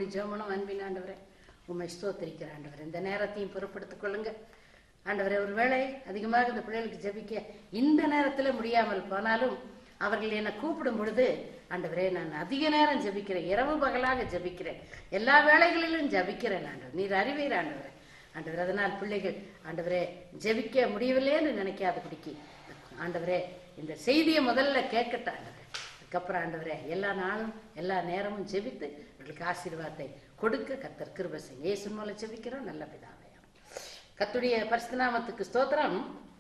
மூடி ஜெபமனும் அன்பின் ஆண்டவரே உண்மை ஸ்தோத்திரிக்கிற ஆண்டவர் இந்த நேரத்தையும் பொறுப்படுத்திக் கொள்ளுங்க ஆண்டவரே ஒருவேளை அதிகமாக இந்த பிள்ளைகளுக்கு ஜெபிக்க இந்த நேரத்துல முடியாமல் போனாலும் அவர்கள் என்னை கூப்பிடும் பொழுது ஆண்டவரே நான் அதிக நேரம் ஜெபிக்கிறேன் இரவு பகலாக ஜெபிக்கிறேன் எல்லா வேளைகளிலும் ஜெபிக்கிறேன் ஆண்டவர் நீர் அறிவீர் ஆண்டவரே ஆண்டவர் அதனால் பிள்ளைகள் ஆண்டவரே ஜெபிக்க முடியவில்லைன்னு நினைக்காதபடிக்கு ஆண்டவரே இந்த செய்தியை முதல்ல கேட்கட்டும் ஆண்டவரே அதுக்கப்புறம் ஆண்டவரே எல்லா நாளும் எல்லா நேரமும் ஜெபித்து அவர்களுக்கு ஆசீர்வாதத்தை கொடுக்க கத்தர் கிருபை செய்யுங்க இயேசு மூலம் ஜெபிக்கிறோம் நல்ல பிதாவே கத்துடைய பரிசுநாமத்துக்கு ஸ்தோத்திரம்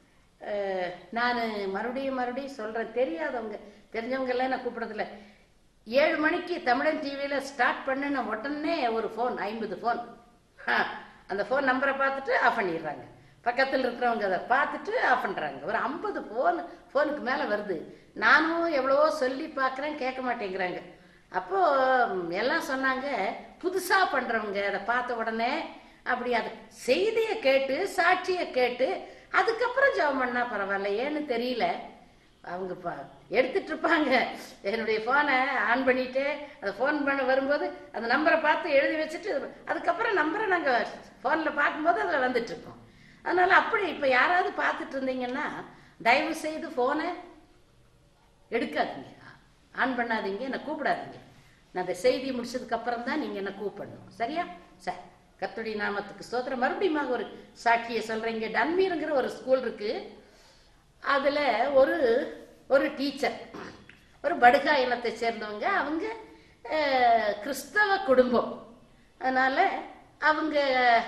நான் மறுபடியும் மறுபடியும் சொல்றேன் தெரியாதவங்க தெரிஞ்சவங்க எல்லாம் நான் கூப்பிடுறதில்ல ஏழு மணிக்கு தமிழன் டிவியில ஸ்டார்ட் பண்ணின உடனே ஒரு ஃபோன் ஐம்பது ஃபோன் அந்த ஃபோன் நம்பரை பார்த்துட்டு ஆஃப் பண்ணிடுறாங்க பக்கத்தில் இருக்கிறவங்க அதை பார்த்துட்டு ஆஃப் பண்ணுறாங்க ஒரு ஐம்பது ஃபோன் ஃபோனுக்கு மேலே வருது நானும் எவ்வளவோ சொல்லி பார்க்குறேன் கேட்க மாட்டேங்கிறாங்க அப்போ ம், எல்லாம் சொன்னாங்க புதுசா பண்றவங்க அதை பார்த்த உடனே அப்படி அது செய்தியை கேட்டு சாட்சியை கேட்டு அதுக்கப்புறம் ஜெபம் பண்ணா பரவாயில்ல ஏன்னு தெரியல அவங்க ப- எடுத்துட்டு இருப்பாங்க என்னுடைய போனை ஆன் பண்ணிட்டு அந்த ஃபோன் பண்ண வரும்போது அந்த நம்பரை பார்த்து எழுதி வச்சுட்டு அதுக்கப்புறம் நம்பரை நாங்கள் ஃபோனில் பார்க்கும்போது அதில் வந்துட்டு இருக்கோம் அதனால அப்படி இப்போ யாராவது பார்த்துட்டு இருந்தீங்கன்னா தயவு செய்து ஃபோனை எடுக்காதீங்க ஆன் பண்ணாதீங்க என்னை கூப்பிடாதீங்க நான் அந்த செய்தி முடிச்சதுக்கு அப்புறம் தான் நீங்க என்ன கூப்பிடணும் சரியா சரி கர்த்தருடைய நாமத்துக்கு ஸ்தோத்திரம் மறுபடியும் ஒரு சாட்சியை சொல்றேன் இங்க டன்மீருங்கிற ஒரு ஸ்கூல் இருக்கு அதுல ஒரு ஒரு டீச்சர் ஒரு படுகா இனத்தை சேர்ந்தவங்க அவங்க அஹ், கிறிஸ்தவ குடும்பம் அதனால அவங்க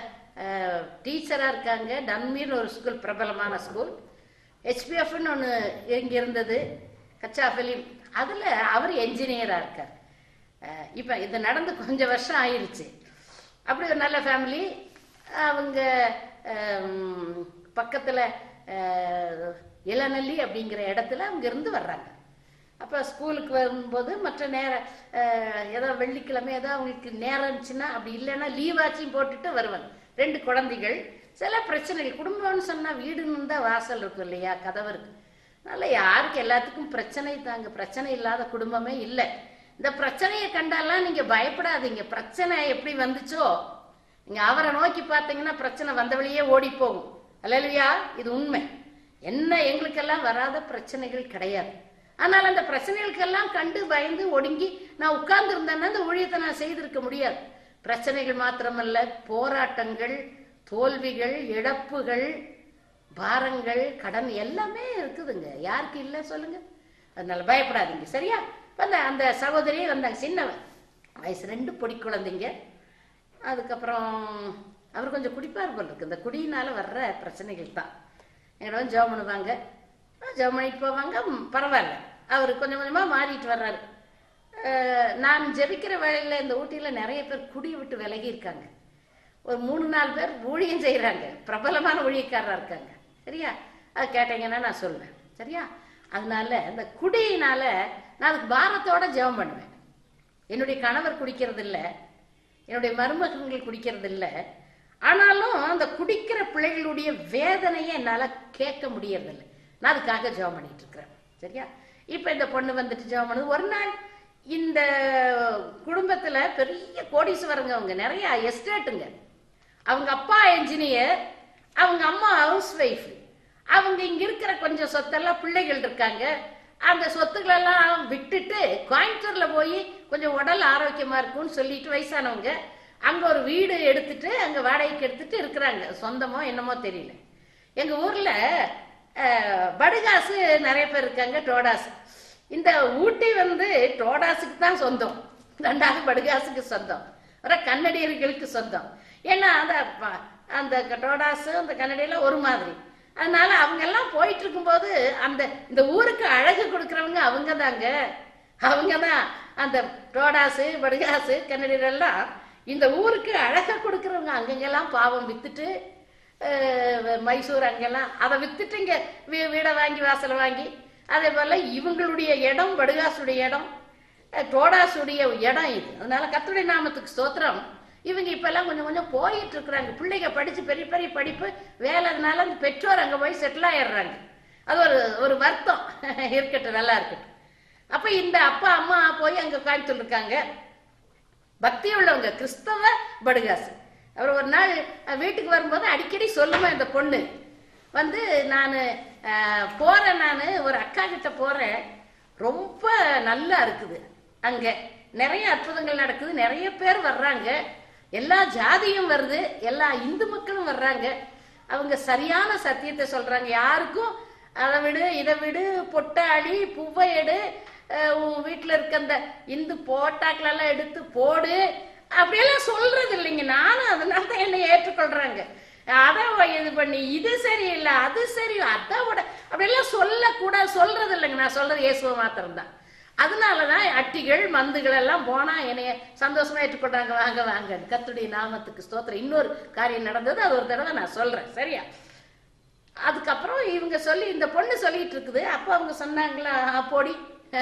டீச்சரா இருக்காங்க டன்மீர் ஒரு ஸ்கூல் பிரபலமான ஸ்கூல் ஹெச்பிஎஃப்னு ஒன்று இங்கே இருந்தது கச்சா ஃபிலிம் அதில் அவர் என்ஜினியராக இருக்கார் அஹ் இப்போ இது நடந்து கொஞ்சம் வருஷம் ஆயிருச்சு அப்படி ஒரு நல்ல ஃபேமிலி அவங்க பக்கத்தில் இளநல்லி அப்படிங்கிற இடத்துல அவங்க இருந்து வர்றாங்க அப்போ ஸ்கூலுக்கு வரும்போது மற்ற நேரம் அஹ், ஏதோ வெள்ளிக்கிழமை ஏதோ அவங்களுக்கு நேரம் இருந்துச்சுன்னா அப்படி இல்லைன்னா லீவ் ஆச்சும் போட்டுட்டு வருவாங்க ரெண்டு குழந்தைகள் சில பிரச்சனைகள் குடும்பம்னு சொன்னால் வீடுன்னு தான் வாசல் இருக்கும் இல்லையா கதவு இருக்கு அதனால யாருக்கு எல்லாத்துக்கும் பிரச்சனை தாங்க பிரச்சனை இல்லாத குடும்பமே இல்லை இந்த பிரச்சனையை கண்டாலாம் நீங்க பயப்படாதீங்க பிரச்சனை எப்படி வந்துச்சோ நீங்க அவரை நோக்கி பார்த்தீங்கன்னா பிரச்சனை வந்த வழியே ஓடி போகும் அல்லையா இது உண்மை என்ன எங்களுக்கெல்லாம் வராத பிரச்சனைகள் கிடையாது ஆனால் அந்த பிரச்சனைகளுக்கெல்லாம் கண்டு பயந்து ஒடுங்கி நான் உட்கார்ந்து இருந்தேன்னா அந்த ஊழியத்தை நான் செய்திருக்க முடியாது பிரச்சனைகள் மாத்திரமல்ல போராட்டங்கள் தோல்விகள் இழப்புகள் பாரங்கள் கடன் எல்லாமே இருக்குதுங்க யாருக்கு இல்லை சொல்லுங்க அதனால பயப்படாதீங்க சரியா வந்த அந்த சகோதரியே வந்தாங்க சின்னவன் வயசு ரெண்டு பொடி குழந்தைங்க அதுக்கப்புறம் அவர் கொஞ்சம் குடிப்பார் போல இருக்கு இந்த குடியினால வர்ற பிரச்சனைகள் தான் எங்கிட்ட வந்து ஜெபம் பண்ணுவாங்க ஜெபம் பண்ணிட்டு போவாங்க ம், பரவாயில்ல அவர் கொஞ்சம் கொஞ்சமா மாறிட்டு வர்றாரு அஹ், நான் ஜெபிக்கிற வேளையில இந்த ஊட்டியில நிறைய பேர் குடியை விட்டு விலகி இருக்காங்க ஒரு மூணு நாலு பேர் ஊழியம் செய்யறாங்க பிரபலமான ஊழியக்காரரா இருக்காங்க சரியா அது கேட்டீங்கன்னா நான் சொல்லுவேன் சரியா அதனால இந்த குடியினால நான் அதுக்கு பாரத்தோட ஜெபம் பண்ணுவேன் என்னுடைய கணவர் குடிக்கிறது இல்ல என்னுடைய மருமகன்கள் குடிக்கிறது இல்ல ஆனாலும் அந்த குடிக்கிற பிள்ளைகளுடைய வேதனையை என்னால கேட்க முடியறதில்ல நான் அதுக்காக ஜெபம் பண்ணிட்டு இருக்கிறேன் சரியா இப்ப இந்த பொண்ணு வந்துட்டு ஜெபம் பண்ணுது ஒரு நாள் இந்த குடும்பத்துல பெரிய கோடீஸ்வரங்க அவங்க நிறைய எஸ்டேட்டுங்க அவங்க அப்பா என்ஜினியர் அவங்க அம்மா ஹவுஸ் ஒய்ஃப் அவங்க இங்க இருக்கிற கொஞ்சம் சொத்தெல்லாம் பிள்ளைகள் இருக்காங்க அந்த சொத்துக்களெல்லாம் விட்டுட்டு கோயம்புத்தூர்ல போய் கொஞ்சம் உடல் ஆரோக்கியமா இருக்கும்னு சொல்லிட்டு வயசானவங்க அங்க ஒரு வீடு எடுத்துட்டு அங்க வாடகைக்கு எடுத்துட்டு இருக்கிறாங்க சொந்தமோ என்னமோ தெரியல எங்க ஊர்ல அஹ், படுகாசு நிறைய பேர் இருக்காங்க டோடாஸ் இந்த ஊட்டி வந்து டோடாஸுக்கு தான் சொந்தம் ரெண்டாவது படுகாசுக்கு சொந்தம் வர கன்னடியர்களுக்கு சொந்தம் ஏன்னா அந்த ப- அந்த டோடாஸு அந்த கன்னடியெல்லாம் ஒரு மாதிரி அதனால அவங்க எல்லாம் போயிட்டு இருக்கும்போது அந்த இந்த ஊருக்கு அழகு கொடுக்கறவங்க அவங்க தாங்க அவங்க தான் அந்த டோடாஸு படுகாசு கன்னடியர் எல்லாம் இந்த ஊருக்கு அழகை கொடுக்கறவங்க அங்கங்கெல்லாம் பாவம் வித்துட்டு அஹ், மைசூர் அங்கெல்லாம் அதை வித்துட்டு இங்க வீ- வீடை வாங்கி வாசலை வாங்கி அதே போல இவங்களுடைய இடம் படுகாசுடைய இடம் அஹ், டோடாசுடைய இடம் இது அதனால கத்துடைய நாமத்துக்கு ஸ்தோத்திரம் இவங்க இப்ப எல்லாம் கொஞ்சம் கொஞ்சம் போயிட்டு இருக்கிறாங்க பிள்ளைங்க படிச்சு பெரிய பெரிய படிப்பு வேலைனால அந்த பெற்றோர் அங்க போய் செட்டில் ஆயிடுறாங்க அது ஒரு ஒரு வருத்தம் இருக்கட்டும் நல்லா இருக்கட்டும் அப்ப இந்த அப்பா அம்மா போய் அங்க கோயம்புத்தூர் இருக்காங்க பக்தி உள்ளவங்க கிறிஸ்தவ படுகாசு அவர் ஒரு நாள் அஹ், வீட்டுக்கு வரும்போது அடிக்கடி சொல்லுவேன் இந்த பொண்ணு வந்து நான் போறேன் நான் ஒரு அக்கா கிட்ட போறேன் ரொம்ப நல்லா இருக்குது அங்க நிறைய அற்புதங்கள் நடக்குது நிறைய பேர் வர்றாங்க எல்லா ஜாதியும் வருது எல்லா இந்து மக்களும் வர்றாங்க அவங்க சரியான சத்தியத்தை சொல்றாங்க யாருக்கும் அதை விடு இதை விடு பொட்டாளி பூவை எடு அஹ் உன் வீட்டுல இருக்க அந்த இந்து போட்டாக்கள் எல்லாம் எடுத்து போடு அப்படியெல்லாம் சொல்றது இல்லைங்க நானும் அதனால தான் என்னை ஏற்றுக்கொள்றாங்க அதை இது பண்ணி இது சரியில்லை அது சரி அதை விட அப்படியெல்லாம் சொல்லக்கூடாது சொல்றது இல்லைங்க நான் சொல்றது இயேசுவை மாத்திரம்தான் அதனாலதான் அட்டிகள் மந்துகள் எல்லாம் போனா என்னைய சந்தோஷமா ஏற்றுக்கொண்டாங்க வாங்க வாங்க கத்துடைய நாமத்துக்கு ஸ்தோத்திரம் இன்னொரு காரியம் நடந்தது அது ஒரு தடவை நான் சொல்றேன் சரியா அதுக்கப்புறம் இவங்க சொல்லி இந்த பொண்ணு சொல்லிட்டு இருக்குது அப்போ அவங்க சொன்னாங்களா "ஆ, போடி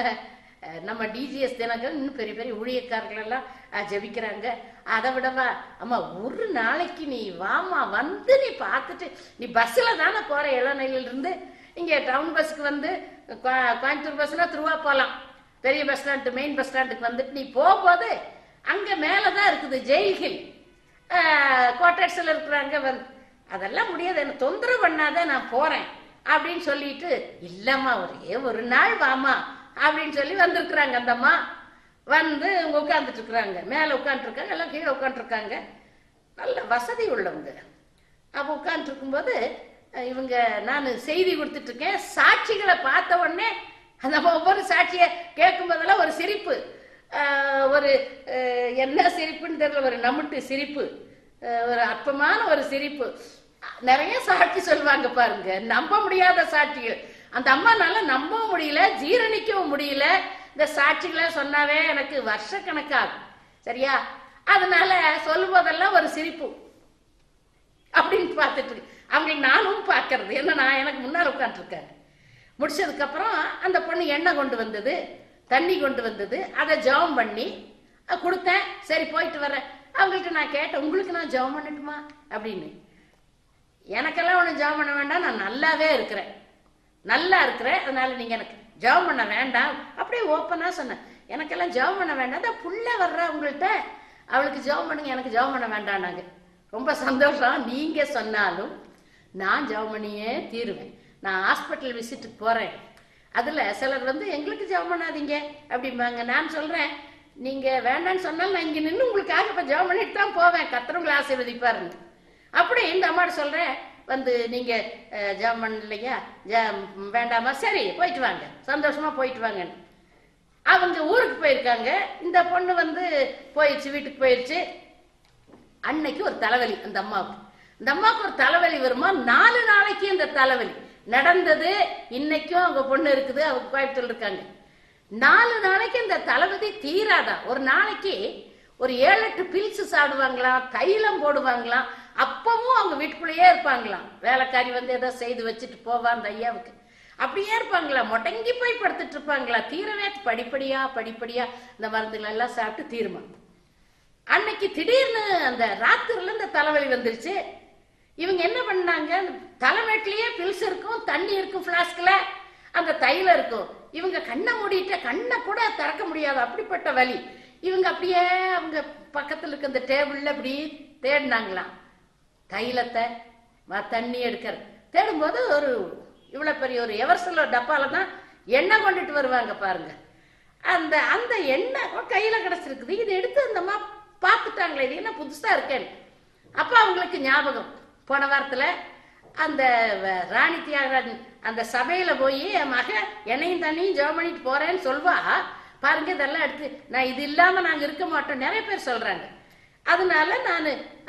நம்ம டிஜிஎஸ் தினகர் இன்னும் பெரிய பெரிய ஊழியக்காரர்கள் எல்லாம் அஹ், ஜெபிக்கிறாங்க அதை விடவா அம்மா ஒரு நாளைக்கு நீ வாமா வந்து நீ பார்த்துட்டு நீ பஸ்ல தானே போற இளநிலையில இருந்து இங்க டவுன் பஸ்க்கு வந்து கோ- கோயம்புத்தூர் பஸ்னா திருவா போலாம் பெரிய பஸ் ஸ்டாண்டு மெயின் பஸ் ஸ்டாண்டுக்கு வந்துட்டு நீ போகும்போது அங்க மேலதான் இருக்குது ஜெயில்கில் குவார்டர்ஸ்ல இருக்கிறாங்க வந்து அதெல்லாம் முடியாது என்ன தொந்தரவு பண்ணாத நான் போறேன் அப்படின்னு சொல்லிட்டு இல்லம்மா ஒரே ஒரு நாள் வாமா அப்படின்னு சொல்லி வந்திருக்கிறாங்க அந்த அம்மா வந்து இங்க உட்கார்ந்துட்டு இருக்கிறாங்க மேல உட்காந்துருக்காங்க எல்லாம் கீழே உட்காந்துருக்காங்க நல்ல வசதி உள்ளவங்க அப்போ உட்காந்துட்டு இருக்கும்போது அஹ், இவங்க நான் செய்தி கொடுத்துட்டு இருக்கேன் சாட்சிகளை பார்த்த உடனே அந்த ஒவ்வொரு சாட்சியை கேட்கும் போதெல்லாம் ஒரு சிரிப்பு அஹ், ஒரு அஹ், என்ன சிரிப்புன்னு தெரியல ஒரு நமுட்டு சிரிப்பு அஹ், ஒரு அற்பமான ஒரு சிரிப்பு நிறைய சாட்சி சொல்லுவாங்க பாருங்க நம்ப முடியாத சாட்சிகள் அந்த அம்மானால நம்பவும் முடியல ஜீரணிக்கவும் முடியல இந்த சாட்சிகளை சொன்னாவே எனக்கு வருஷக்கணக்காகும் சரியா அதனால சொல்லும் போதெல்லாம் ஒரு சிரிப்பு அப்படின்னு பார்த்துட்டு இருக்கு. அவங்களுக்கு நானும் பார்க்கறது என்ன நான் எனக்கு முன்னால் உட்காந்துருக்காங்க முடிச்சதுக்கு அப்புறம் அந்த பொண்ணு எண்ணெய் கொண்டு வந்தது தண்ணி கொண்டு வந்தது அதை ஜெபம் பண்ணி அஹ், கொடுத்தேன் சரி போயிட்டு வரேன் அவங்கள்ட்ட நான் கேட்டேன் உங்களுக்கு நான் ஜெபம் பண்ணட்டுமா அப்படின்னு எனக்கெல்லாம் ஒன்றும் ஜெபம் பண்ண வேண்டாம் நான் நல்லாவே இருக்கிறேன் நல்லா இருக்கிறேன் அதனால நீங்க எனக்கு ஜெபம் பண்ண வேண்டாம் அப்படியே ஓப்பனா சொன்னேன் எனக்கெல்லாம் ஜெபம் பண்ண வேண்டாம் தான் புள்ள வர்றா உங்கள்கிட்ட அவளுக்கு ஜெபம் பண்ணுங்க எனக்கு ஜெபம் பண்ண வேண்டாம் நாங்க ரொம்ப சந்தோஷம் நீங்க சொன்னாலும் நான் ஜெபம் பண்ணியே தீருவேன் நான் ஹாஸ்பிட்டல் விசிட்டுக்கு போறேன் அதுல சிலர் வந்து எங்களுக்கு ஜெபம் பண்ணாதீங்க அப்படிம்பாங்க நான் சொல்றேன் நீங்க வேண்டாம்னு சொன்னாலும் நான் இங்க நின்று உங்களுக்காக இப்ப ஜெபம் பண்ணிட்டு தான் போவேன் கத்திரவங்களை ஆசீர்வதிப்பாருங்க அப்படி இந்த அம்மாட்ட சொல்றேன் வந்து நீங்க அஹ், ஜெபம் பண்ணலையா ஜெபம் வேண்டாமா சரி போயிட்டு வாங்க சந்தோஷமா போயிட்டு வாங்கன்னு அவங்க ஊருக்கு போயிருக்காங்க இந்த பொண்ணு வந்து போயிடுச்சு வீட்டுக்கு போயிடுச்சு அன்னைக்கு ஒரு தலைவலி அந்த அம்மாவுக்கு இந்த அம்மாவுக்கு ஒரு தலைவலி வருமா நாலு நாளைக்கு அந்த தலைவலி நடந்தது இன்னைக்கும் அவங்க பொண்ணு இருக்குது அவங்க கோயம்புத்தூர் இருக்காங்க நாலு நாளைக்கு இந்த தலைவலி தீராதான் ஒரு நாளைக்கு ஒரு ஏழு எட்டு பில்ஸ் சாப்பிடுவாங்களாம் தைலம் போடுவாங்களாம் அப்பவும் அவங்க வீட்டுக்குள்ளேயே இருப்பாங்களாம் வேலைக்காரி வந்து ஏதோ செய்து வச்சுட்டு போவா அந்த ஐயாவுக்கு அப்படியே இருப்பாங்களா முடங்கி போய் படுத்துட்டு இருப்பாங்களா தீரவே படிப்படியா படிப்படியா இந்த மருந்துகள் எல்லாம் சாப்பிட்டு தீருமா அன்னைக்கு திடீர்னு அந்த ராத்திரில இந்த தலைவலி வந்துருச்சு இவங்க என்ன பண்ணாங்க அந்த தலைமேட்டிலேயே பில்ஸ் இருக்கும் தண்ணி இருக்கும் பிளாஸ்க்ல அந்த தைலம் இருக்கும் இவங்க கண்ணை மூடிட்டு கண்ணை கூட திறக்க முடியாது அப்படிப்பட்ட வலி இவங்க அப்படியே அவங்க பக்கத்துல இருக்க அந்த டேபிள்ல அப்படி தேடினாங்களாம் தைலத்தை ம- தண்ணி எடுக்கிறது தேடும்போது ஒரு இவ்வளவு பெரிய ஒரு எவர்சல டப்பால தான் எண்ணெய் கொண்டுட்டு வருவாங்க பாருங்க அந்த அந்த எண்ணெய் கையில கிடைச்சிருக்குது இதை எடுத்து அந்த அம்மா பார்த்துட்டாங்களே இது என்ன புதுசா இருக்கேன்னு அப்ப அவங்களுக்கு ஞாபகம் போன வாரத்துல அந்த வ- ராணி தியாகராஜன் அந்த சபையில போய் என் மக எண்ணெயும் தண்ணியும் ஜெபம் பண்ணிட்டு போறேன்னு சொல்வா பாருங்க இதெல்லாம் எடுத்து நான் இது இல்லாம நாங்க இருக்க மாட்டோம் நிறைய பேர் சொல்றாங்க அதனால நான்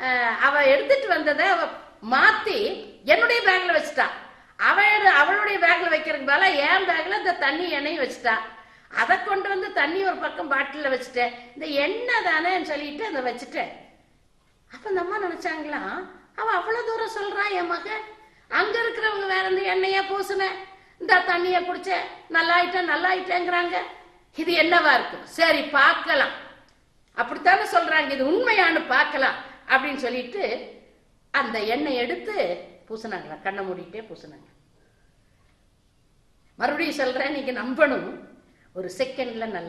அவ எடுத்துட்டு வந்ததை அவ மாத்தி என்னுடைய பேக்ல வச்சுட்டா அவ எடு- அவளுடைய பேக்ல வைக்கிறதுக்கு பதிலா என் பேக்ல இந்த தண்ணி எண்ணெயும் வச்சுட்டா அதை கொண்டு வந்து தண்ணி ஒரு பக்கம் பாட்டில வச்சுட்டேன் இந்த எண்ணெய் தானேன்னு சொல்லிட்டு அதை வச்சுட்டேன் அப்ப இந்த அம்மா நினைச்சாங்களாம் அவ அவ்வளவு தூரம் சொல்றா என் மகன் அங்க இருக்கிறவங்க வேற இந்த எண்ணெய பூசுன இந்த தண்ணிய குடிச்ச நல்லாயிட்டேன் நல்லாயிட்டேங்கிறாங்க இது என்னவா இருக்கும் சரி பார்க்கலாம் அப்படித்தானே சொல்றாங்க இது உண்மையானு பார்க்கலாம் அப்படின்னு சொல்லிட்டு அந்த எண்ணெய் எடுத்து பூசினாங்களா கண்ணை மூடிட்டே பூசினாங்க மறுபடியும் சொல்றேன் நீங்க நம்பணும் ஒரு செகண்ட்ல நல்லாச்சாம்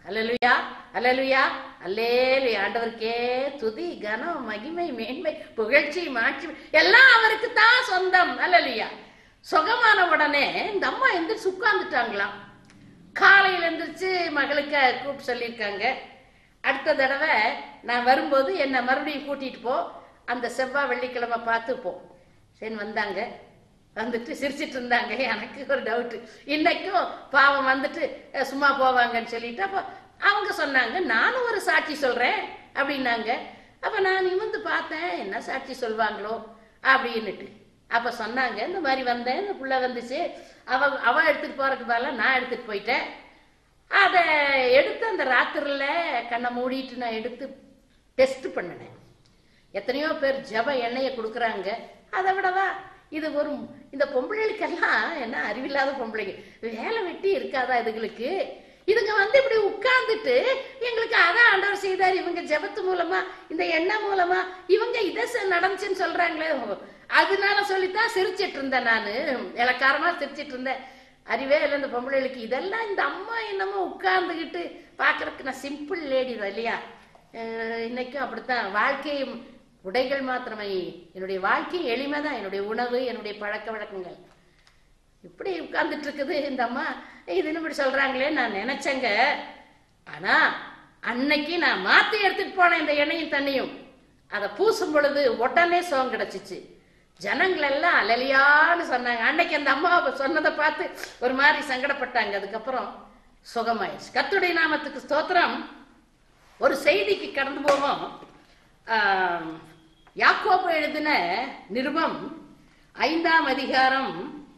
அல்லலுயா அல்லலுயா அல்லேலுயா ஆண்டவருக்கே துதி கனம் மகிமை மேன்மை புகழ்ச்சி மாட்சி எல்லாம் அவருக்கு தான் சொந்தம் அல்லலுயா சுகமான உடனே இந்த அம்மா எந்திரிச்சு உட்கார்ந்துட்டாங்களாம் காலையில எந்திரிச்சு மகளுக்கு கூப்பிட்டு சொல்லியிருக்காங்க அடுத்த தடவை நான் வரும்போது என்னை மறுபடியும் கூட்டிட்டு போ அந்த செவ்வாய் வெள்ளிக்கிழமை பார்த்து போ சரி வந்தாங்க வந்துட்டு சிரிச்சிட்டு இருந்தாங்க எனக்கு ஒரு டவுட் இன்னைக்கும் பாவம் வந்துட்டு அஹ், சும்மா போவாங்கன்னு சொல்லிட்டு அப்போ அவங்க சொன்னாங்க நானும் ஒரு சாட்சி சொல்றேன் அப்படின்னாங்க அப்ப நான் நிமிந்து பார்த்தேன் என்ன சாட்சி சொல்வாங்களோ அப்படின்னுட்டு அப்ப சொன்னாங்க இந்த மாதிரி வந்தேன் இந்த புள்ள வந்துச்சு அவ அவ எடுத்துட்டு போறதுக்கு பதிலா நான் எடுத்துட்டு போயிட்டேன் அதை எடுத்து அந்த ராத்திரில கண்ணை மூடிட்டு நான் எடுத்து டெஸ்ட் பண்ணினேன் எத்தனையோ பேர் ஜப எண்ணெயை கொடுக்குறாங்க அதை விடவா இது ஒரு இந்த பொம்பளைகளுக்கெல்லாம் என்ன அறிவில்லாத பொம்பளைங்க வேலை வெட்டி இருக்காதா இதுகளுக்கு இதுங்க வந்து இப்படி உட்கார்ந்துட்டு எங்களுக்கு அதான் ஆண்டவர் செய்தார் இவங்க ஜெபத்து மூலமா இந்த எண்ணெய் மூலமா இவங்க இதை செ- நடந்துச்சுன்னு சொல்றாங்களே அதனால சொல்லித்தான் சிரிச்சிட்டு இருந்தேன் நானு இலக்காரமா சிரிச்சிட்டு இருந்தேன் அறிவே இல்லை இந்த பொம்பளைகளுக்கு இதெல்லாம் இந்த அம்மா என்னமோ உட்கார்ந்துகிட்டு பார்க்கறதுக்கு நான் சிம்பிள் லேடி தான் இல்லையா அஹ் இன்னைக்கும் அப்படித்தான் வாழ்க்கையும் உடைகள் மாத்திரமே என்னுடைய வாழ்க்கை எளிமை தான் என்னுடைய உணவு என்னுடைய பழக்க வழக்கங்கள் இப்படி உட்கார்ந்துட்டு இருக்குது இந்த அம்மா இதுன்னு இப்படி சொல்றாங்களே நான் நினைச்சேங்க ஆனா அன்னைக்கு நான் மாத்தி எடுத்துட்டு போனேன் இந்த எண்ணெயும் தண்ணியும் அதை பூசும் பொழுது உடனே சோகம் கிடைச்சிச்சு ஜனங்கள் எல்லாம் அலலியான்னு சொன்னாங்க அன்னைக்கு அந்த அம்மா சொன்னதை பார்த்து ஒரு மாதிரி சங்கடப்பட்டாங்க அதுக்கப்புறம் சுகமாயிடுச்சு கத்துடைய நாமத்துக்கு ஸ்தோத்திரம் ஒரு செய்திக்கு கடந்து போவோம் ஆம், யாக்கோபு எழுதின நிருபம் ஐந்தாம் அதிகாரம்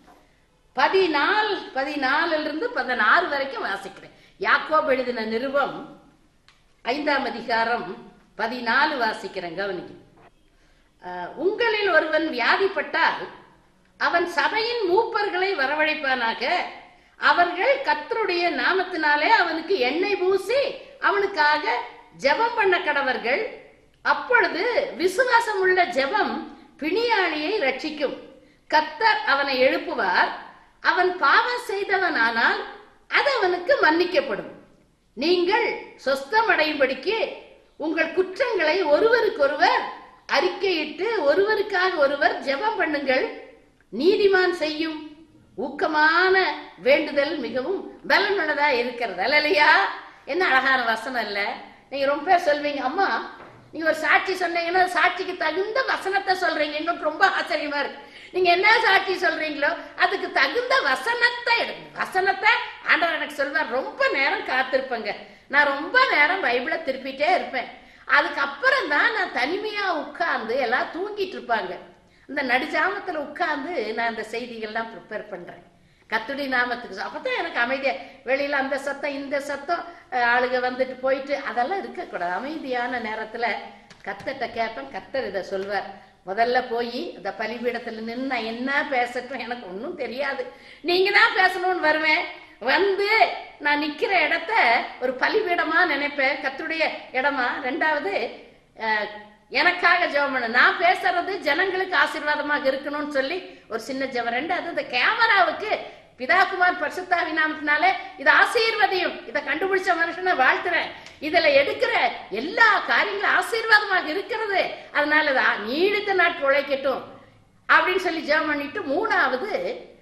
பதினால் பதினாலுல இருந்து பதினாறு வரைக்கும் வாசிக்கிறேன் யாக்கோபு எழுதின நிருபம் ஐந்தாம் அதிகாரம் பதினாலு வாசிக்கிறேன் கவனிக்க அஹ், உங்களில் ஒருவன் வியாதிப்பட்டால் அவன் சபையின் மூப்பர்களை வரவழைப்பானாக அவர்கள் கர்த்தருடைய நாமத்தினாலே அவனுக்கு எண்ணெய் பூசி அவனுக்காக ஜெபம் பண்ண கடவர்கள் அப்பொழுது விசுவாசம் உள்ள ஜெபம் பிணியாளியை ரட்சிக்கும் கர்த்தர் அவனை எழுப்புவார் அவன் பாவம் செய்தவனானால் அது அவனுக்கு மன்னிக்கப்படும் நீங்கள் சொஸ்தமடையும்படிக்கு உங்கள் குற்றங்களை ஒருவருக்கொருவர் அறிக்கையிட்டு ஒருவருக்காக ஒருவர் ஜெபம் பண்ணுங்கள் நீதிமான் செய்யும் ஊக்கமான வேண்டுதல் மிகவும் பலனுள்ளதா இருக்கிறது அல்லையா என்ன அழகான வசனம் இல்ல நீங்க ரொம்ப பேர் சொல்வீங்க அம்மா நீங்க ஒரு சாட்சி சொன்னீங்கன்னா சாட்சிக்கு தகுந்த வசனத்தை சொல்றீங்க எங்களுக்கு ரொம்ப ஆச்சரியமா இருக்கு நீங்க என்ன சாட்சி சொல்றீங்களோ அதுக்கு தகுந்த வசனத்தை எடுங்க வசனத்தை ஆண்டவர் எனக்கு சொல்வார் ரொம்ப நேரம் காத்திருப்பேங்க நான் ரொம்ப நேரம் பைபிளை திருப்பிட்டே இருப்பேன் அதுக்கப்புறம் தான் நான் தனிமையா உட்கார்ந்து எல்லாம் தூங்கிட்டு இருப்பாங்க இந்த நடுஜாமத்துல உட்கார்ந்து நான் இந்த செய்திகள்லாம் ப்ரிப்பேர் பண்றேன் கத்துடி நாமத்துக்கு அப்பதான் எனக்கு அமைதியா வெளியில அந்த சத்தம் இந்த சத்தம் அஹ், ஆளுங்க வந்துட்டு போயிட்டு அதெல்லாம் இருக்கக்கூடாது அமைதியான நேரத்துல கத்தட்ட கேட்பேன் கத்தர் இதை சொல்வார் முதல்ல போய் இந்த பலிபீடத்துல நின்று நான் என்ன பேசட்டும் எனக்கு ஒன்றும் தெரியாது நீங்க தான் பேசணும்னு வருவேன் வந்து நான் நிக்கிற இடத்த ஒரு பலிபீடமா நினைப்பேன் கத்துடைய இடமா ரெண்டாவது அஹ், எனக்காக ஜெபம் பண்ணு நான் பேசுறது ஜனங்களுக்கு ஆசீர்வாதமாக இருக்கணும்னு சொல்லி ஒரு சின்ன ஜெபம் ரெண்டாவது இந்த கேமராவுக்கு பிதாகுமார் பரிசுத்தாவி நாமத்தினாலே இது ஆசீர்வதியும் இதை கண்டுபிடிச்ச மனுஷனை வாழ்த்துறேன் இதுல எடுக்கிற எல்லா காரியங்களும் ஆசீர்வாதமாக இருக்கிறது அதனால தான் நீடித்த நாட்கள் உழைக்கட்டும் அப்படின்னு சொல்லி ஜெபம் பண்ணிட்டு மூணாவது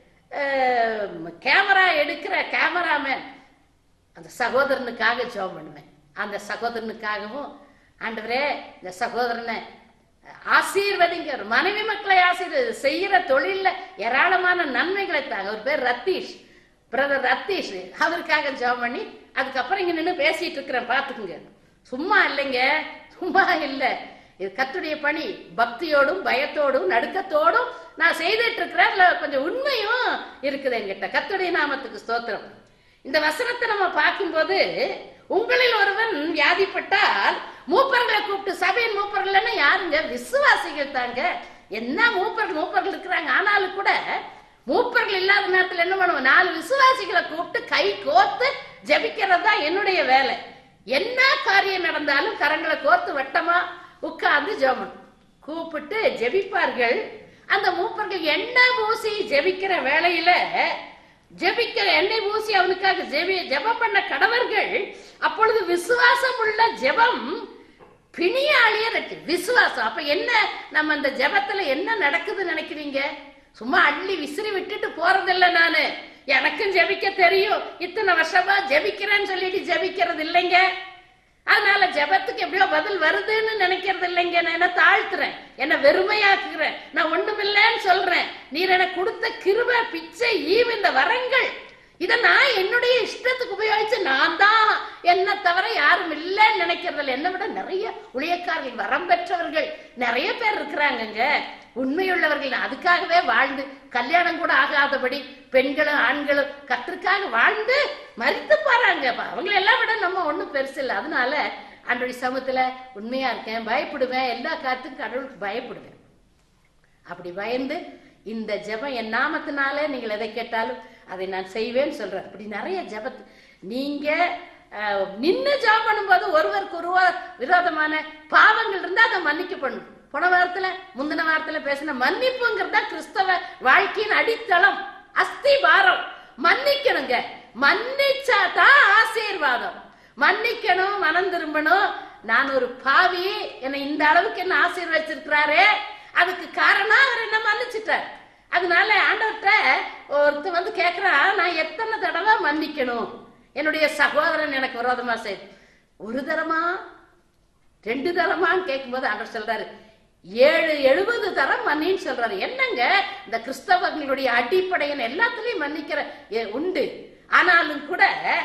அஹ், கேமரா எடுக்கிற கேமராமேன் அந்த சகோதரனுக்காக ஜெபம் பண்ணுவேன் அந்த சகோதரனுக்காகவும் ஆண்டவரே இந்த சகோதரனை ஆசீர்வதிங்க ஒரு மனைவி மக்களை ஆசீர்வதி செய்யற தொழில்ல ஏராளமான நன்மைகளை தாங்க ஒரு பேர் ரத்தீஷ் பிரதர் ரத்தீஷ் அவருக்காக ஜெபம் பண்ணி அதுக்கப்புறம் இங்க நின்று பேசிட்டு இருக்கிறேன் பாத்துக்குங்க சும்மா இல்லைங்க சும்மா இல்ல இது கத்துடைய பணி பக்தியோடும் பயத்தோடும் நடுக்கத்தோடும் நான் செய்துட்டு இருக்கிறேன் அதுல கொஞ்சம் உண்மையும் இருக்குது என்கிட்ட கத்துடைய நாமத்துக்கு ஸ்தோத்திரம் இந்த வசனத்தை நம்ம பார்க்கும்போது உங்களில் ஒருவன் வியாதிப்பட்டால் மூப்பர்களை கூப்பிட்டு சபையின் மூப்பர்கள்னா யாருங்க விசுவாசிகள் தாங்க என்ன மூப்பர்கள் மூப்பர்கள் இருக்கிறாங்க ஆனாலும் கூட மூப்பர்கள் இல்லாத நேரத்துல என்ன பண்ணுவோம் நாலு விசுவாசிகளை கூப்பிட்டு கை கோத்து ஜெபிக்கிறது தான் என்னுடைய வேலை என்ன காரியம் நடந்தாலும் கரங்களை கோத்து வட்டமா உட்கார்ந்து ஜெபம் கூப்பிட்டு ஜெபிப்பார்கள் அந்த மூப்பர்கள் என்ன பூசி ஜெபிக்கிற வேளையில ஜெபிக்க எண்ணெய் பூசி அவனுக்காக ஜெபி ஜெபம் பண்ண கடவர்கள் அப்பொழுது விசுவாசம் உள்ள ஜெபம் பிணியாளிய ரட்சி விசுவாசம் அப்ப என்ன நம்ம அந்த ஜெபத்துல என்ன நடக்குதுன்னு நினைக்கிறீங்க சும்மா அள்ளி விசிறி விட்டுட்டு போறதில்ல நானு எனக்கும் ஜெபிக்க தெரியும் இத்தனை வருஷமா ஜெபிக்கிறேன்னு சொல்லிட்டு ஜெபிக்கிறது இல்லைங்க அதனால ஜெபத்துக்கு எப்படியோ பதில் வருதுன்னு நினைக்கிறது இல்லைங்க நான் என்ன தாழ்த்துறேன் என்ன வெறுமையாக்குறேன் நான் ஒண்ணுமில்லைன்னு சொல்றேன் நீர் எனக்கு கொடுத்த கிருப பிச்சை ஈவு இந்த வரங்கள் இத நான் என்னுடைய இஷ்டத்துக்கு உபயோகிச்சு நான் தான் என்ன தவிர யாரும் இல்லைன்னு நினைக்கிறது இல்லை என்னை விட நிறைய ஊழியக்காரர்கள் வரம் பெற்றவர்கள் நிறைய பேர் இருக்கிறாங்கங்க உண்மையுள்ளவர்கள் அதுக்காகவே வாழ்ந்து கல்யாணம் கூட ஆகாதபடி பெண்களும் ஆண்களும் கத்திற்காக வாழ்ந்து மறித்து போறாங்க அவங்களை எல்லாம் விட நம்ம ஒண்ணும் பெருசு இல்லை அதனால அன்றைய சமூகத்துல உண்மையா இருக்கேன் பயப்படுவேன் எல்லா காத்துக்கும் கடவுளுக்கு பயப்படுவேன் அப்படி பயந்து இந்த ஜெபம் என் நாமத்தினால நீங்கள் எதை கேட்டாலும் அதை நான் செய்வேன்னு சொல்றேன் அப்படி நிறைய ஜெபத்து நீங்க அஹ், நின்னு ஜெபம் பண்ணும்போது ஒருவருக்கு ஒருவர் விரோதமான பாவங்கள் இருந்தா அதை மன்னிக்கப்படணும் போன வாரத்துல முந்தின வாரத்துல பேசின மன்னிப்புங்கிறதா கிறிஸ்தவ வாழ்க்கையின் அடித்தளம் அஸ்திபாரம் மன்னிக்கணுங்க மன்னிச்சாதான் ஆசீர்வாதம் மன்னிக்கணும் மனம் திரும்பணும் நான் ஒரு பாவி என்னை இந்த அளவுக்கு என்ன ஆசீர்வச்சிருக்கிறாரே அதுக்கு காரணம் அவர் என்ன மன்னிச்சிட்டார் அதனால ஆண்டவர்கிட்ட ஒருத்தர் வந்து கேக்குறான் நான் எத்தனை தடவை மன்னிக்கணும் என்னுடைய சகோதரன் எனக்கு விரோதமா செய்து ஒரு தரமா ரெண்டு தரமான்னு கேட்கும்போது ஆண்டவர் சொல்றாரு ஏழு எழுபது தரம் மன்னின்னு சொல்றாரு என்னங்க இந்த கிறிஸ்தவர்களுடைய அடிப்படையின் எல்லாத்துலயும் மன்னிக்கிற எ- உண்டு ஆனாலும் கூட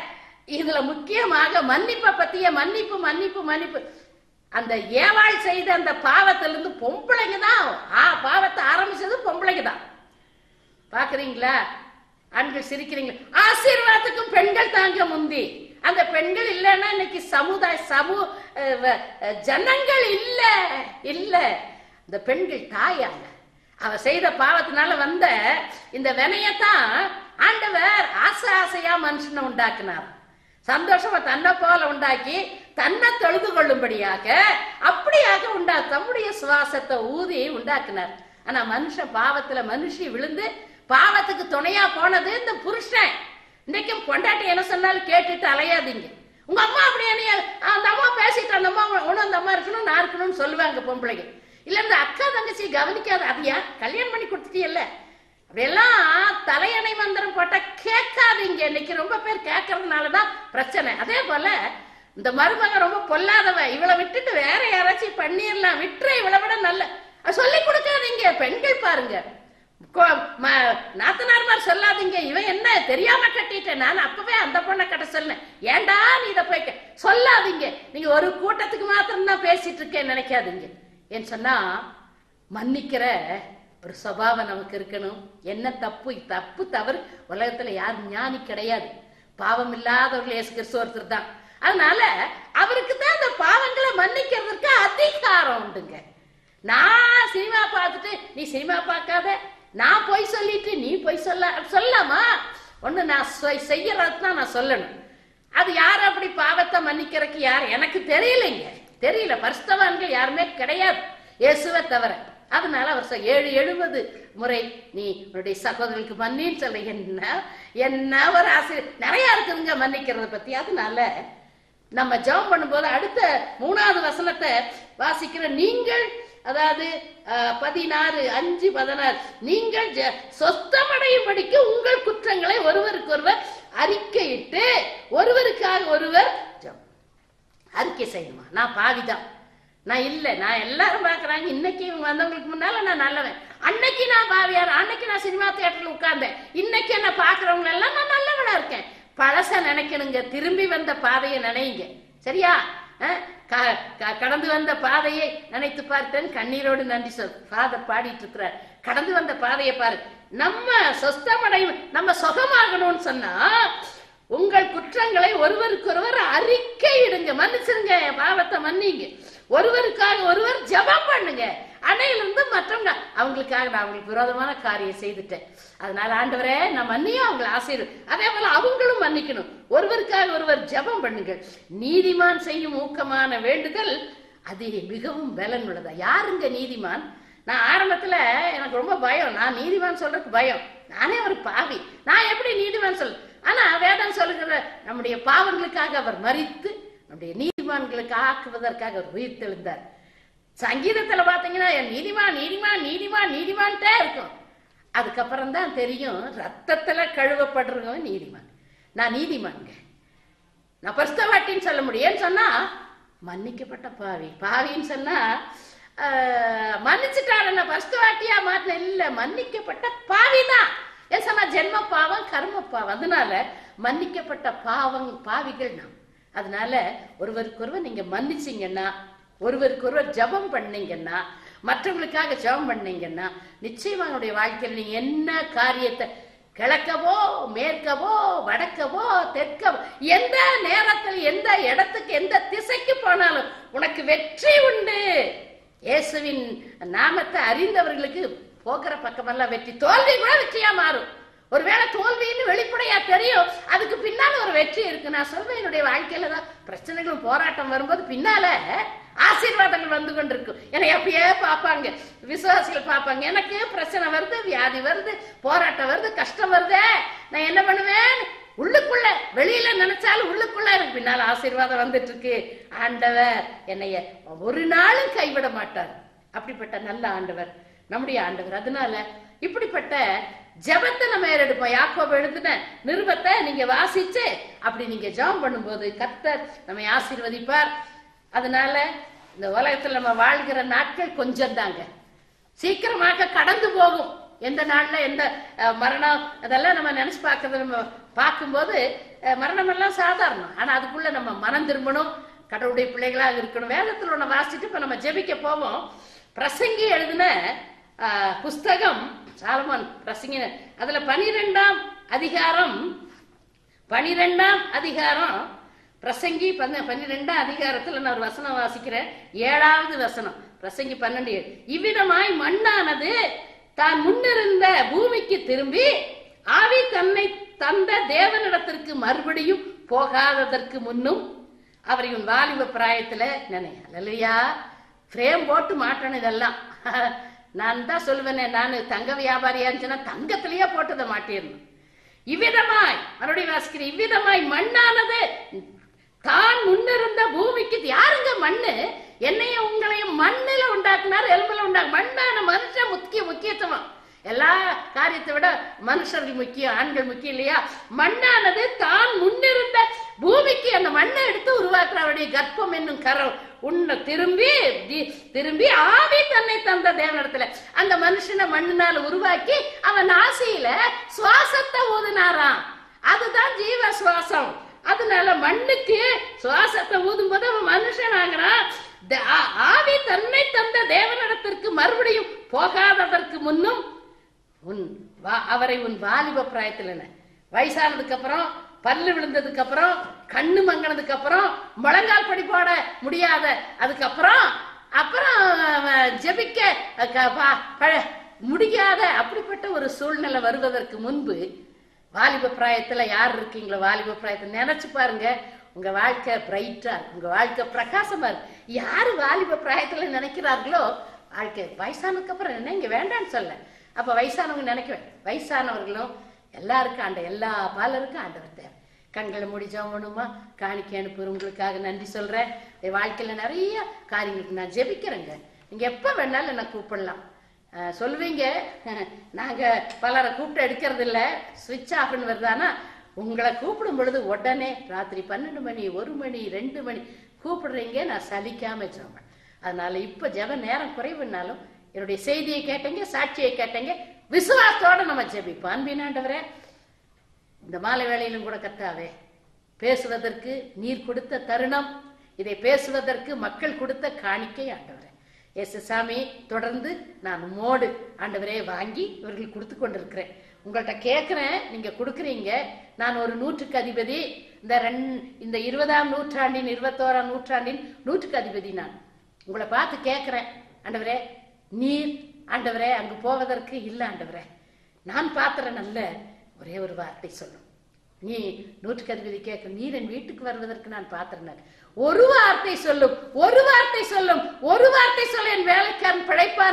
இதுல முக்கியமாக மன்னிப்பை பத்திய மன்னிப்பு மன்னிப்பு மன்னிப்பு அந்த ஏவாள் செய்த அந்த பாவத்திலிருந்து பொம்பளைங்க தான் ஆ, பாவத்தை ஆரம்பிச்சது பொம்பளைங்க தான் பாக்குறீங்களா ஆண்கள் சிரிக்கிறீங்களா ஆசீர்வாதத்துக்கும் பெண்கள் தாங்க முந்தி அந்த பெண்கள் இல்லைன்னா இன்னைக்கு சமுதாய சமூ அஹ், வ- அஹ், ஜனங்கள் இல்ல இல்ல இந்த பெண்கள் தாயாங்க அவ செய்த பாவத்தினால வந்த இந்த வினையத்தான் ஆண்டவர் ஆசை ஆசையா மனுஷனை உண்டாக்குனார் சந்தோஷமா தன்னை போல உண்டாக்கி தன்னை தொழுது கொள்ளும்படியாக அப்படியாக உண்டா தம்முடைய சுவாசத்தை ஊதி உண்டாக்குனார் ஆனா மனுஷன் பாவத்துல மனுஷி விழுந்து பாவத்துக்கு துணையா போனது இந்த புருஷன் இன்னைக்கும் பொண்டாட்டி என்ன சொன்னாலும் கேட்டுட்டு அலையாதீங்க உங்க அம்மா அப்படி என்னைய அந்த அம்மா பேசிட்டு அந்த அம்மா உன அந்த அம்மா இருக்கணும் நான் இருக்கணும்னு சொல்லுவாங்க பொம்பளைங்க இல்ல இந்த அக்கா தங்கச்சி கவனிக்காத அது ஏன் கல்யாணம் பண்ணி கொடுத்துட்டியல்ல அப்படியெல்லாம் தலையணை மந்திரம் போட்டா கேட்காதீங்க இன்னைக்கு ரொம்ப பேர் கேட்கறதுனாலதான் பிரச்சனை அதே போல இந்த மருமக ரொம்ப பொல்லாதவ இவளை விட்டுட்டு வேற யாராச்சும் பண்ணிடலாம் விட்டுற இவளை விட நல்ல அது சொல்லி கொடுக்காதீங்க பெண்கள் பாருங்க கொ- ம- நாத்தனார்மார் சொல்லாதீங்க இவன் என்ன தெரியாம கட்டிட்டேன் நான் அப்பவே அந்த பொண்ணை கட்ட சொன்னேன் ஏன்டா நீ இதை போய் கே- சொல்லாதீங்க நீங்க ஒரு கூட்டத்துக்கு மாத்திரம் தான் பேசிட்டு இருக்கேன் நினைக்காதீங்க ஏன்னு சொன்னா மன்னிக்கிற ஒரு சுபாவம் நமக்கு இருக்கணும் என்ன தப்பு தப்பு தவறு உலகத்துல யாரும் ஞானி கிடையாது பாவம் இல்லாதவர்கள் இயேசு கிறிஸ்து ஒருத்தர் தான் அதனால அவருக்கு தான் அந்த பாவங்களை மன்னிக்கிறதுக்கு அதிகாரம் உண்டுங்க நான் சினிமா பார்த்துட்டு நீ சினிமா பார்க்காத நான் பொய் சொல்லிட்டு நீ பொய் சொல்ல சொல்லாமா ஒண்ணு நான் சொ- செய்யறது தான் நான் சொல்லணும் அது யார் அப்படி பாவத்தை மன்னிக்கிறதுக்கு யார் எனக்கு தெரியலைங்க தெரியல பரிசுத்தவான்கள் யாருமே கிடையாது இயேசுவை தவிர அதனால அவர் சொ- ஏழு எழுபது முறை நீ உன்னுடைய சகோதரனுக்கு மன்னின்னு சொல்ல என்ன என்ன ஒரு ஆசை நிறைய இருக்குதுங்க மன்னிக்கிறத பத்தி அதனால நம்ம ஜெபம் பண்ணும்போது அடுத்த மூணாவது வசனத்தை வாசிக்கிற நீங்கள் அதாவது அஹ், பதினாறு அஞ்சு பதினாறு நீங்கள் ஜ- சொஸ்தமடையும்படிக்கு உங்கள் குற்றங்களை ஒருவருக்கொருவர் அறிக்கையிட்டு ஒருவருக்காக ஒருவர் ஜெபம் அறிக்கை செய்யணுமா நான் பாவிதான் நான் இல்ல நான் எல்லாரும் பாக்குறாங்க இன்னைக்கு இவங்க வந்தவங்களுக்கு முன்னால நான் நல்லவன் அன்னைக்கு நான் பாவியார் அன்னைக்கு நான் சினிமா தியேட்டர்ல உட்கார்ந்தேன் இன்னைக்கு என்ன பாக்குறவங்க எல்லாம் நான் நல்லவனா இருக்கேன் பழச நினைக்கணுங்க திரும்பி வந்த பாதையை நினைங்க சரியா அஹ், க- க- கடந்து வந்த பாதையை நினைத்து பார்த்தேன் கண்ணீரோடு நன்றி சொல் ஃபாதர் பாடிட்டு இருக்கிறார் கடந்து வந்த பாதையை பாரு நம்ம சொஸ்தமடையும் நம்ம சுகமாகணும்னு சொன்னா உங்கள் குற்றங்களை ஒருவருக்கொருவர் அறிக்கையிடுங்க மன்னிச்சிருங்க என் பாவத்தை மன்னிங்க ஒருவருக்காக ஒருவர் ஜெபம் பண்ணுங்க அன்னையிலிருந்து மற்றவங்க அவங்களுக்காக நான் அவங்களுக்கு விரோதமான காரியம் செய்துட்டேன் அதனால ஆண்டவரே நான் மன்னியும் அவங்களை ஆசையிடு அதே போல அவங்களும் மன்னிக்கணும் ஒருவருக்காக ஒருவர் ஜெபம் பண்ணுங்கள் நீதிமான் செய்யும் ஊக்கமான வேண்டுதல் அது மிகவும் பலன் உள்ளதா யாருங்க நீதிமான் நான் ஆரம்பத்துல எனக்கு ரொம்ப பயம் நான் நீதிமான் சொல்றதுக்கு பயம் நானே ஒரு பாவி நான் எப்படி நீதிமான் சொல் ஆனா வேதம் சொல்லுகிற நம்முடைய பாவங்களுக்காக அவர் மறித்து நம்முடைய நீதிமான்களுக்கு ஆக்குவதற்காக அவர் உயிர் தெழுந்தார் சங்கீதத்துல பாத்தீங்கன்னா என் நீதிமான் நீதிமான் நீதிமான் நீதிமான்ட்டே இருக்கும் அதுக்கப்புறம் தான் தெரியும் ரத்தத்துல கழுவப்படுறவங்க நீதிமான் நான் நீதிமான்ங்க நான் பரிசுத்தவாட்டின்னு சொல்ல முடியும்னு சொன்னா மன்னிக்கப்பட்ட பாவி பாவின்னு சொன்னா ஆஹ், மன்னிச்சுட்டாரு நான் பரிசுத்தவாட்டியா மாத்தின இல்ல மன்னிக்கப்பட்ட பாவிதான் ஏன் சொன்னா ஜென்ம பாவம் கர்ம பாவம் அதனால மன்னிக்கப்பட்ட பாவம் பாவிகள் நாம் அதனால ஒருவருக்கொருவர் நீங்க மன்னிச்சீங்கன்னா ஒருவருக்கொருவர் ஜெபம் பண்ணீங்கன்னா மற்றவங்களுக்காக ஜெபம் பண்ணீங்கன்னா நிச்சயமா உங்களுடைய வாழ்க்கையில நீங்க என்ன காரியத்தை கிழக்கவோ மேற்கவோ வடக்கவோ தெற்கவோ எந்த நேரத்தில் எந்த இடத்துக்கு எந்த திசைக்கு போனாலும் உனக்கு வெற்றி உண்டு இயேசுவின் நாமத்தை அறிந்தவர்களுக்கு போகிற பக்கமெல்லாம் வெற்றி தோல்வி கூட வெற்றியா மாறும் ஒருவேளை தோல்வின்னு வெளிப்படையா தெரியும் அதுக்கு பின்னால ஒரு வெற்றி இருக்கு நான் சொல்வேன் என்னுடைய வாழ்க்கையில தான் பிரச்சனைகளும் போராட்டம் வரும்போது பின்னால ஆசீர்வாதங்கள் வந்து கொண்டிருக்கும் என்னை அப்படியே பார்ப்பாங்க விசுவாசிகள் பார்ப்பாங்க எனக்கு பிரச்சனை வருது வியாதி வருது போராட்டம் வருது கஷ்டம் வருதே நான் என்ன பண்ணுவேன் உள்ளுக்குள்ள வெளியில நினைச்சாலும் உள்ளுக்குள்ள எனக்கு பின்னால ஆசீர்வாதம் வந்துட்டு இருக்கு ஆண்டவர் என்னைய ஒரு நாளும் கைவிட மாட்டார் அப்படிப்பட்ட நல்ல ஆண்டவர் நம்முடைய ஆண்டவர் அதனால இப்படிப்பட்ட ஜெபத்தை நம்ம ஏறெடுப்போம் யாக்கோபு எழுதின நிருபத்தை நீங்க வாசிச்சு அப்படி நீங்க ஜெபம் பண்ணும்போது கர்த்தர் நம்மை ஆசீர்வதிப்பார் அதனால இந்த உலகத்துல நம்ம வாழ்கிற நாட்கள் கொஞ்சம் தாங்க சீக்கிரமாக கடந்து போகும் எந்த நாள்ல எந்த அஹ், மரணம் அதெல்லாம் நம்ம நினைச்சு பார்க்கறது நம்ம பார்க்கும்போது அஹ், மரணம் எல்லாம் சாதாரணம் ஆனா அதுக்குள்ள நம்ம மனம் திரும்பணும் கடவுளுடைய பிள்ளைகளாக இருக்கணும் வேதத்துல ஒண்ணு வாசிச்சுட்டு இப்ப நம்ம ஜெபிக்க போவோம் பிரசங்கி எழுதின அஹ், புஸ்தகம் சாலமன் பிரசங்கி அதுல பனிரெண்டாம் அதிகாரம் பனிரெண்டாம் அதிகாரம் பிரசங்கி பன்ன- பன்னிரெண்டாம் அதிகாரத்துல நான் ஒரு வசனம் வாசிக்கிறேன் ஏழாவது வசனம் பிரசங்கி பன்னெண்டு ஏழு. இவ்விதமாய் மண்ணானது தான் முன்னிருந்த பூமிக்கு திரும்பி ஆவி தன்னை தந்த தேவனிடத்திற்கு மறுபடியும் போகாததற்கு முன்னும் அவரை உன் வாலிப பிராயத்துல நினையா இல்லையா ஃப்ரேம் போட்டு மாட்டணும் இதெல்லாம் நான் தான் சொல்லுவேனே நான் தங்க வியாபாரியா இருந்துச்சுன்னா தங்கத்திலேயே போட்டதை மாட்டிடணும் இவ்விதமாய் மறுபடியும் வாசிக்கிறேன் இவ்விதமாய் மண்ணானது தான் முன்னிருந்த பூமிக்கு யாருங்க மண்ணு என்னையும் உங்களையும் மண்ணில உண்டாக்குனார் எலும்புல உண்டாக்கு மண்ணான மனுஷன் முக்கிய முக்கியத்துவம் எல்லா காரியத்தை விட மனுஷர்கள் முக்கியம் ஆண்கள் முக்கியம் இல்லையா மண்ணானது தான் முன்னிருந்த பூமிக்கு அந்த மண்ணை எடுத்து உருவாக்குற அவருடைய கர்ப்பம் என்னும் கரம் உன்னை திரும்பி தி- திரும்பி ஆவி தன்னை தந்த தேவனிடத்துல அந்த மனுஷனை மண்ணினால உருவாக்கி அவன் ஆசையில சுவாசத்தை ஊதினாராம் அதுதான் ஜீவ சுவாசம் அதனால மண்ணுக்கு சுவாசத்தை ஊதும் போது அவன் மனுஷன் ஆகிறான் த- ஆ- ஆவி தன்னை தந்த தேவனிடத்திற்கு மறுபடியும் போகாததற்கு முன்னும் உன் வா- அவரை உன் வாலிப பிராயத்தில் என்ன வயசானதுக்கு அப்புறம் பல்லு விழுந்ததுக்கு அப்புறம் கண்ணு மங்கினதுக்கு அப்புறம் முழங்கால் படி போட முடியாத அதுக்கப்புறம் அப்புறம் அவன் ஜெபிக்க க- பா- ப- முடியாத அப்படிப்பட்ட ஒரு சூழ்நிலை வருவதற்கு முன்பு வாலிப பிராயத்துல யார் இருக்கீங்களோ வாலிப பிராயத்துல நினைச்சு பாருங்க உங்க வாழ்க்கை பிரைட்டா உங்க வாழ்க்கை பிரகாசமா இருக்கு யாரு வாலிப பிராயத்துல நினைக்கிறார்களோ வாழ்க்கை வயசானதுக்கு அப்புறம் என்ன இங்க வேண்டாம்னு சொல்ல அப்ப வயசானவங்க நினைக்க வேண்டாம் வயசானவர்களும் எல்லாருக்கும் ஆண்ட எல்லா பாலருக்கும் ஆண்டவர் தேவை கண்களை மூடி ஜெபம் பண்ணுமா காணிக்கை அனுப்புறவங்களுக்காக நன்றி சொல்றேன் என் வாழ்க்கையில நிறைய காரியங்களுக்கு நான் ஜெபிக்கிறேங்க நீங்க எப்ப வேணாலும் என்ன கூப்பிடலாம் அஹ் சொல்லுவீங்க நாங்க பலரை கூப்பிட்டு எடுக்கிறது இல்ல சுவிட்ச் ஆஃப்னு வருதானா உங்களை கூப்பிடும் பொழுது உடனே ராத்திரி பன்னெண்டு மணி ஒரு மணி ரெண்டு மணி கூப்பிடுறீங்க நான் சலிக்காம ஜெபம் அதனால இப்ப ஜெப நேரம் குறைவுனாலும் என்னுடைய செய்தியை கேட்டீங்க சாட்சியை கேட்டீங்க விசுவாசத்தோட நம்ம ஜெபிப்போம் அன்பினாண்டவரே இந்த மாலை வேளையிலும் கூட கர்த்தாவே பேசுவதற்கு நீர் கொடுத்த தருணம் இதை பேசுவதற்கு மக்கள் கொடுத்த காணிக்கை ஆண்டவரே இயேசு சாமி தொடர்ந்து நான் மோடு ஆண்டவரே வாங்கி இவர்கள் கொடுத்து கொண்டிருக்கிறேன் உங்கள்கிட்ட கேட்கிறேன் நீங்க கொடுக்குறீங்க நான் ஒரு நூற்றுக்கு அதிபதி இந்த ரெண் இந்த இருபதாம் நூற்றாண்டின் இருபத்தோராம் நூற்றாண்டின் நூற்றுக்கு அதிபதி நான் உங்களை பார்த்து கேட்கிறேன் ஆண்டவரே நீர் ஆண்டவரே அங்கு போவதற்கு இல்ல ஆண்டவரே நான் பாத்திர நல்ல ஒரே ஒரு வார்த்தை சொல்லும் நீ நூற்றுக்கு அதிபதி கேட்க நீர் என் வீட்டுக்கு வருவதற்கு நான் பாத்திரனார் ஒரு வார்த்தை சொல்லும் ஒரு வார்த்தை சொல்லும் ஒரு வார்த்தை சொல்ல என் வேலைக்காரன் பிழைப்பான் என்று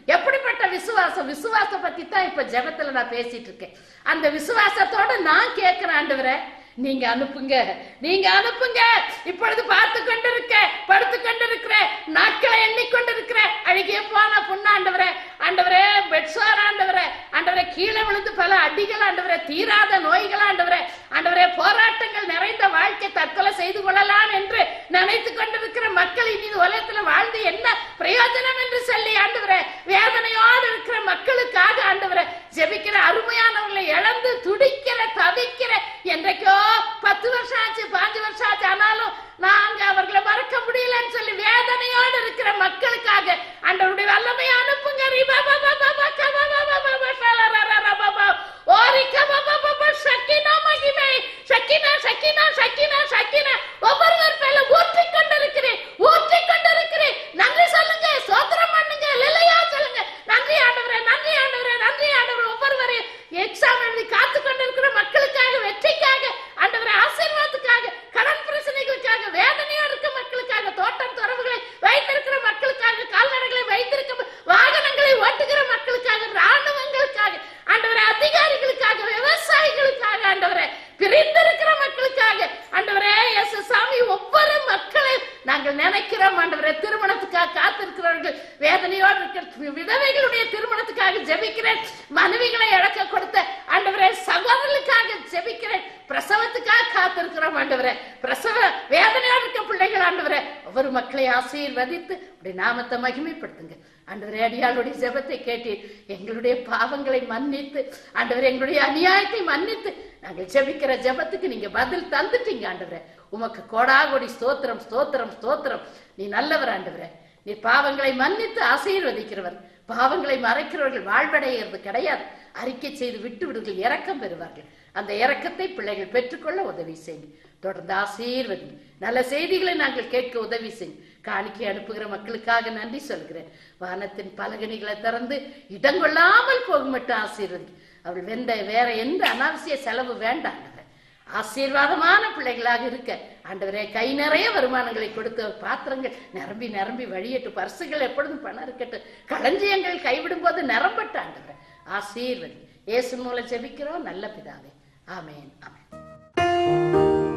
எப்படிப்பட்ட விசுவாசம் விசுவாசம் பத்தி தான் இப்ப ஜெபத்துல நான் பேசிட்டு இருக்கேன் அந்த விசுவாசத்தோட நான் கேட்கிறேன் ஆண்டவரே நீங்க அனுப்புங்க நீங்க அனுப்புங்க இப்பொழுது பார்த்து கொண்டிருக்க படுத்து கொண்டிருக்கிற நாட்களை எண்ணிக்கொண்டிருக்கிற அழுகிய போன புண்ணாண்டவரே ஆண்டவரே பெட்சார் ஆண்டவரே ஆண்டவரே கீழே விழுந்து பல அடிகள் ஆண்டவரே தீராத நோய்கள் ஆண்டவரே ஆண்டவரே போராட்டங்கள் நிறைந்த வாழ்க்கை தற்கொலை செய்து கொள்ளலாம் என்று நினைத்து கொண்டிருக்கிற மக்கள் இனி இந்த உலகத்துல வாழ்ந்து என்ன பிரயோஜனம் என்று சொல்லி ஆண்டவரே வேதனையோடு இருக்கிற மக்களுக்காக ஆண்டவரே ஜெபிக்கிற அருமையானவர்களை இழந்து துடிக்கிற தவிக்கிற என்றைக்கோ பத்து வருஷம் ஆச்சு பாஞ்சு வருஷம் ஆச்சு ஆனாலும் நாங்க அவர்களை மறக்க முடியலன்னு சொல்லி வேதனையோடு இருக்கிற மக்களுக்காக ஆண்டவருடைய வல்லமை அனுப்புங்க ரிபா பா பா பா பா கபா பா பா பா பா ஷாலா ரா ரா ரா பா பா. ஓரி கபா பா பா பா ஷக்கினா மகிமை ஷக்கினா ஷக்கினா ஷக்கினா ஷக்கினா ஒவ்வொருவர் மேல ஊற்றிக் கொண்டிருக்கிறேன் ஊற்றிக் கொண்டிருக்கிறேன் நன்றி சொல்லுங்க சோத்திரம் பண்ணுங்க இல்லையா சொல்லுங்க நன்றி ஆண்டவரே நன்றி ஆண்டவரே நன்றி ஆண்டவரே ஒவ்வொருவரையும் எக்ஸாம் எழுதி காத்து கொண்டிருக்கிற மக்களுக்காக வெற்றிக்காக ஆண்டவரே ஆசீர்வாதத்துக்காக கடன் பிரச்சனைகளுக்காக வேதனையோடு இருக்க மக்களுக்காக தோட்டம் துறவுகளை வைத்திருக்கிற மக்களுக்காக கால்நடைகளை வைத்திருக்க வாகனங்களை ஓட்டுகிற மக்களுக்காக ராணுவங்களுக்காக ஆண்டவரே அதிகாரிகளுக்காக விவசாயிகளுக்காக ஆண்டவரே பிரிந்திருக்கிற மக்களுக்காக ஆண்டவரே எஸ் சாமி ஒவ்வொரு மக்களையும் நாங்கள் நினைக்கிறோம் ஆண்டவரே திருமணத்துக்காக காத்திருக்கிறவர்கள் வேதனையோடு இருக்கிற விதவைகளுடைய திருமணத்துக்காக ஜெபிக்கிறேன் மனைவிகளை இழக்க கொடுத்த ஆண்டவரே சகோதரர்களுக்காக ஜெபிக்கிறேன் பிரசவத்துக்காக காத்திருக்கிறோம் ஆண்டவரே பிரசவ வேதனையோடு இருக்க பிள்ளைகள் ஆண்டவரே ஒவ்வொரு மக்களை ஆசீர்வதித்து உடைய நாமத்தை மகிமைப்படுத்துங்க ஆண்டவரே அடியாளுடைய ஜெபத்தை கேட்டு எங்களுடைய பாவங்களை மன்னித்து ஆண்டவரே எங்களுடைய அநியாயத்தை மன்னித்து நாங்கள் ஜெபிக்கிற ஜெபத்துக்கு நீங்க பதில் தந்துட்டீங்க ஆண்டவரே உமக்கு கோடாகோடி ஸ்தோத்திரம் ஸ்தோத்திரம் ஸ்தோத்திரம் நீ நல்லவர் ஆண்டவரே நீ பாவங்களை மன்னித்து ஆசீர்வதிக்கிறவர் பாவங்களை மறைக்கிறவர்கள் வாழ்வடைகிறது கிடையாது அறிக்கை செய்து விட்டு விடுங்கள் இரக்கம் பெறுவார்கள் அந்த இரக்கத்தை பிள்ளைகள் பெற்றுக்கொள்ள உதவி செய்யுங்க தொடர்ந்து ஆசீர்வதி நல்ல செய்திகளை நாங்கள் கேட்க உதவி செய்யும் காணிக்கை அனுப்புகிற மக்களுக்காக நன்றி சொல்கிறேன் வானத்தின் பலகணிகளை திறந்து இடங்கொள்ளாமல் போக மட்டும் ஆசீர்வதி அவள் வெந்த வேற எந்த அனாவசிய செலவு வேண்டாம் ஆசீர்வாதமான பிள்ளைகளாக இருக்க ஆண்டவரே கை நிறைய வருமானங்களை கொடுத்த பாத்திரங்கள் நிரம்பி நிரம்பி வழியட்டு பர்சுகள் எப்பொழுதும் பணம் இருக்கட்டும் களஞ்சியங்கள் கைவிடும் போது நிரம்பட்ட ஆண்டவரே ஆசீர்வதி இயேசு மூலம் ஜெபிக்கிறோம் நல்ல பிதாவே ஆமேன் ஆமேன்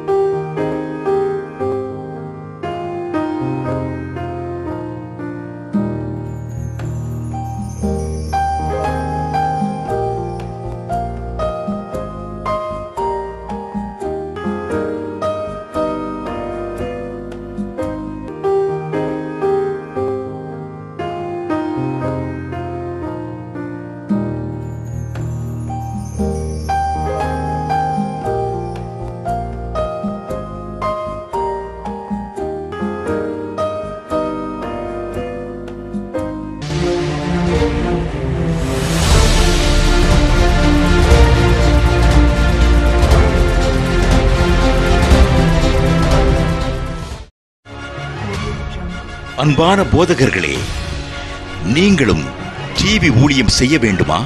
அன்பான போதகர்களே நீங்களும் டிவி ஊழியம் செய்ய வேண்டுமா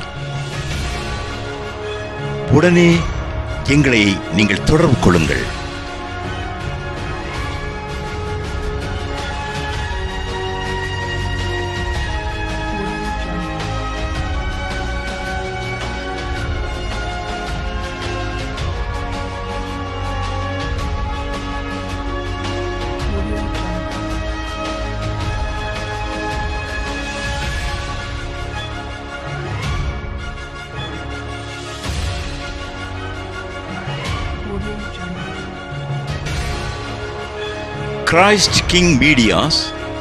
உடனே எங்களை நீங்கள் தொடர்பு கொள்ளுங்கள் Christ King Medias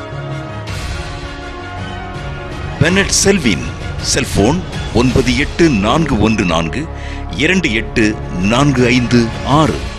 Bennet Selvin cellphone ஒன்பது எட்டு நான்கு ஒன்று நான்கு இரண்டு எட்டு நான்கு ஐந்து ஆறு